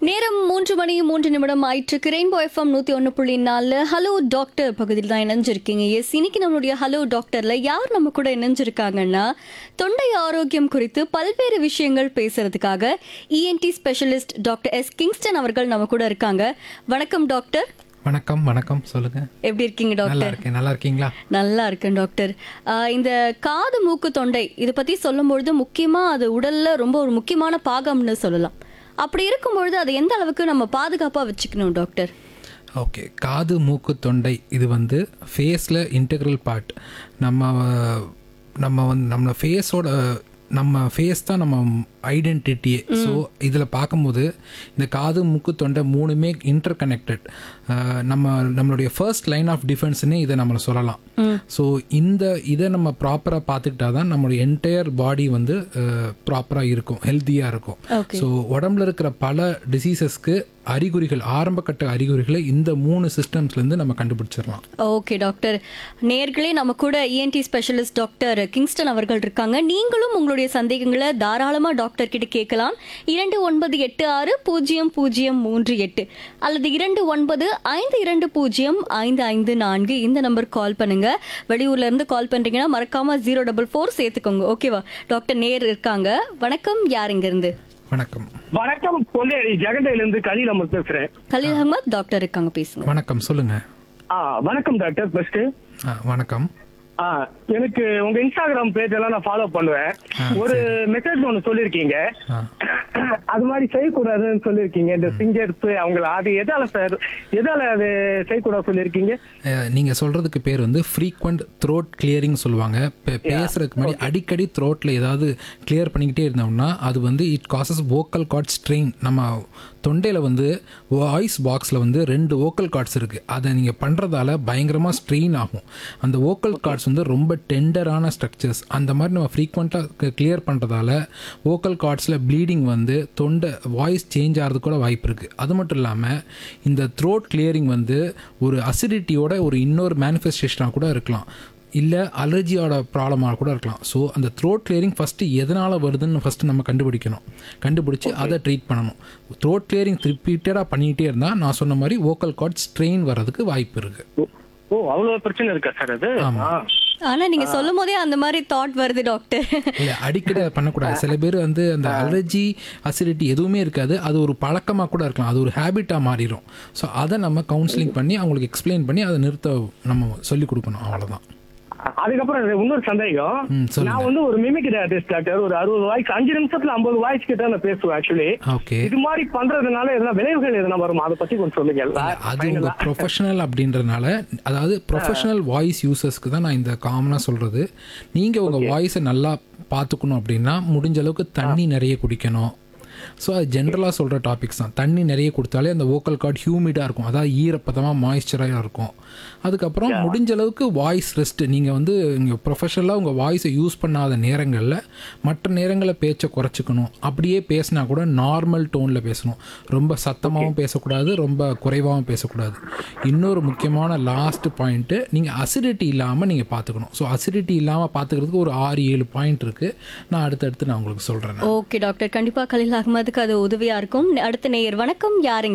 நேரம் மூன்று மணி மூன்று நிமிடம் ஆயிட்டு ரெயின்போ எஃப்எம் நூத்தி ஒன்று புள்ளி நாலு ஹலோ டாக்டர் பகுதியில் தான் இணைஞ்சிருக்கீங்க எஸ் இன்னைக்கு நம்மளுடைய ஹலோ டாக்டர்ல யார் நம்ம கூட இணைஞ்சிருக்காங்கன்னா தொண்டை ஆரோக்கியம் குறித்து பல்வேறு விஷயங்கள் பேசுறதுக்காக ENT specialist doctor S Kingston அவர்கள் நம்ம கூட இருக்காங்க வணக்கம் டாக்டர் வணக்கம் வணக்கம் சொல்லுங்க எப்படி இருக்கீங்க நல்லா டாக்டர் இருக்கேன் நல்லா இருக்கீங்களா நல்லா இருக்கேன் டாக்டர் ஆஹ் இந்த காது மூக்கு தொண்டை இதை பத்தி சொல்லும்பொழுது முக்கியமா அது உடல்ல ரொம்ப ஒரு முக்கியமான பாகம்னு சொல்லலாம் அப்படி இருக்கும்பொழுது அதை எந்த அளவுக்கு நம்ம பாதுகாப்பா வச்சுக்கணும் டாக்டர் ஓகே காது மூக்கு தொண்டை இது வந்து ஃபேஸில் இன்டெக்ரல் பார்ட் நம்ம நம்ம வந்து நம்ம ஃபேஸோட நம்ம ஃபேஸ் தான் நம்ம ஐடென்டிட்டியே ஸோ இதில் பார்க்கும்போது இந்த காது மூக்கு தொண்டை மூணுமே இன்டர் கனெக்டட் நம்ம நம்மளுடைய ஃபர்ஸ்ட் லைன் ஆஃப் டிஃபென்ஸ்னே இதை நம்ம சொல்லலாம் ஸோ இந்த இதை நம்ம ப்ராப்பராக பார்த்துக்கிட்டா தான் நம்மளுடைய என்டையர் பாடி வந்து ப்ராப்பராக இருக்கும் ஹெல்த்தியாக இருக்கும் Okay. ஸோ உடம்புல இருக்கிற பல டிசீசஸ்க்கு அறிகுறிகள் ஆரம்பகட்ட அறிகுறிகளை இந்த மூணு சிஸ்டம்ஸ்லேருந்து நம்ம கண்டுபிடிச்சிடலாம் ஓகே டாக்டர் நேர்களே நம்ம கூட இஎன்டி ஸ்பெஷலிஸ்ட் டாக்டர் கிங்ஸ்டன் அவர்கள் இருக்காங்க நீங்களும் உங்களுடைய சந்தேகங்களை தாராளமா டாக்டர் கிட்ட கேட்கலாம் இரண்டு ஒன்பது எட்டு ஆறு பூஜ்ஜியம் பூஜ்ஜியம் மூன்று எட்டு அல்லது இரண்டு ஒன்பது ஐந்து இரண்டு பூஜ்ஜியம் ஐந்து ஐந்து நான்கு இந்த நம்பர் கால் பண்ணுங்க வெளியூர்ல இருந்து கால் பண்றீங்கன்னா மறக்காம ஜீரோ டபுள் ஃபோர் சேர்த்துக்கோங்க ஓகேவா டாக்டர் நேர் இருக்காங்க வணக்கம் யார் இங்க இருந்து வணக்கம் வணக்கம் கொல்லேரி ஜெகண்டையில இருந்து கலீல் அமர் பேசுறேன் கலீல் அகமத் டாக்டர் இருக்காங்க பேசுங்க வணக்கம் சொல்லுங்க ஆ வணக்கம் டாக்டர் ஃபர்ஸ்ட் ஆ, வணக்கம் ஆ எனக்கு உங்க இன்ஸ்டாகிராம் பேஜ் எல்லாம் நான் ஃபாலோ பண்ணுவேன் ஆ, ஒரு மெசேஜ் ஒன்னு சொல்லிருக்கீங்க ஆ அது மாதிரி செய்யக்கூடாதுன்னு சொல்லிருக்கீங்க இந்த சிங்கர்ஸ் அவங்கள அது எதால சார் எதால அது செய்யக்கூடாது சொல்லிருக்கீங்க அஹ், நீங்க சொல்றதுக்கு பேர் வந்து ஃப்ரீக்வெண்ட் த்ரோட் கிளியரிங் சொல்லுவாங்க பே- பேசுறதுக்கு முன்னாடி அடிக்கடி த்ரோட்ல ஏதாவது கிளியர் பண்ணிக்கிட்டே இருந்தோம்னா அது வந்து it causes vocal cord strain நம்ம தொண்டையில வந்து வாய்ஸ் பாக்ஸ்ல வந்து ரெண்டு வோக்கல் கார்ட்ஸ் இருக்கு அதை நீங்க பண்றதால பயங்கரமா ஸ்ட்ரெயின் ஆகும் அந்த வோக்கல் கார்ட்ஸ் வந்து ரொம்ப டெண்டரான ஸ்ட்ரக்சர்ஸ் அந்த மாதிரி நம்ம ஃப்ரீக்வெண்ட்டாக கிளியர் பண்றதால வோக்கல் கார்ட்ஸில் ப்ளீடிங் வந்து தொண்டை வாய்ஸ் சேஞ்ச் ஆகிறதுக்கு கூட வாய்ப்பு இருக்குது அது மட்டும் இல்லாமல் இந்த த்ரோட் கிளியரிங் வந்து ஒரு அசிடிட்டியோட ஒரு இன்னொரு மேனிஃபெஸ்டேஷனாக கூட இருக்கலாம் இல்லை அலர்ஜியோட ப்ராப்ளமாக கூட இருக்கலாம் ஸோ அந்த த்ரோட் கிளியரிங் ஃபஸ்ட்டு எதனால் வருதுன்னு ஃபஸ்ட்டு நம்ம கண்டுபிடிக்கணும் கண்டுபிடிச்சி அதை ட்ரீட் பண்ணணும் த்ரோட் கிளியரிங் ரிப்பீட்டடாக பண்ணிக்கிட்டே இருந்தால் நான் சொன்ன மாதிரி வோக்கல் கார்ட் ஸ்ட்ரெயின் வர்றதுக்கு வாய்ப்பு இருக்குது ஓ, ஓ அவ்வளவு பிரச்சனை இருக்கா சார் அது ஆமா. ஆ. ஆனா நீங்க சொல்லும் போதே அந்த மாதிரி தாட் வருது டாக்டர் இல்லை அடிக்கடி அதை பண்ணக்கூடாது சில பேர் வந்து அந்த அலர்ஜி அசிடிட்டி எதுவுமே இருக்காது அது ஒரு பழக்கமாக கூட இருக்கலாம் அது ஒரு ஹேபிட்டாக மாறிடும் ஸோ அதை நம்ம கவுன்சிலிங் பண்ணி அவங்களுக்கு எக்ஸ்பிளைன் பண்ணி அதை நிறுத்த நம்ம சொல்லிக் கொடுக்கணும் அவ்வளோதான் அதுக்கப்புறம் எனக்கு இன்னொரு சந்தேகம் ம், சொல்லுங்க. நான் வந்து ஒரு மிமிக்ரி ஆர்டிஸ்ட் டாக்டர் ஒரு அறுபது வாய்ஸ் அஞ்சு நிமிஷத்துல ஐம்பது வாய்ஸ் கிட்ட நான் பேசுவேன் ஆக்சுவலி ஓகே இது மாதிரி பண்றதுனால எதனா விளைவுகள் எதனா வருமா அதை பத்தி கொஞ்சம் சொல்லுங்க அது உங்கள் ப்ரொஃபஷனல் அப்படின்றதுனால அதாவது ப்ரொஃபஷனல் வாய்ஸ் யூசர்ஸ்க்கு தான் நான் இந்த காமனாக சொல்கிறது நீங்கள் உங்கள் வாய்ஸை நல்லா பார்த்துக்கணும் அப்படின்னா முடிஞ்ச அளவுக்கு தண்ணி நிறைய குடிக்கணும் ஸோ அது ஜென்ரலாக சொல்கிற டாபிக்ஸ் தான் தண்ணி நிறைய கொடுத்தாலே அந்த வோக்கல் கார்டு ஹியூமிடாக இருக்கும் அதாவது ஈரப்பதமாக மாய்ஸ்சராக இருக்கும் அதுக்கப்புறம் முடிஞ்ச அளவுக்கு வாய்ஸ் ரெஸ்ட் நீங்கள் வந்து இங்கே ப்ரொஃபஷனலாக உங்கள் வாய்ஸை யூஸ் பண்ணாத நேரங்களில் மற்ற நேரங்களில் பேச்சை குறைச்சிக்கணும் அப்படியே பேசினா கூட நார்மல் டோனில் பேசணும் ரொம்ப சத்தமாகவும் பேசக்கூடாது ரொம்ப குறைவாகவும் பேசக்கூடாது இன்னொரு முக்கியமான லாஸ்ட் பாயிண்ட்டு நீங்கள் அசிடிட்டி இல்லாமல் நீங்கள் பார்த்துக்கணும் ஸோ அசிடிட்டி இல்லாமல் பார்த்துக்கிறதுக்கு ஒரு ஆறு ஏழு பாயிண்ட் இருக்குது நான் அடுத்தடுத்து நான் உங்களுக்கு சொல்கிறேன் ஓகே டாக்டர் கண்டிப்பா கலீல் அகமதுக்கு அது உதவியா இருக்கும் அடுத்த நேயர் வணக்கம் யாருங்க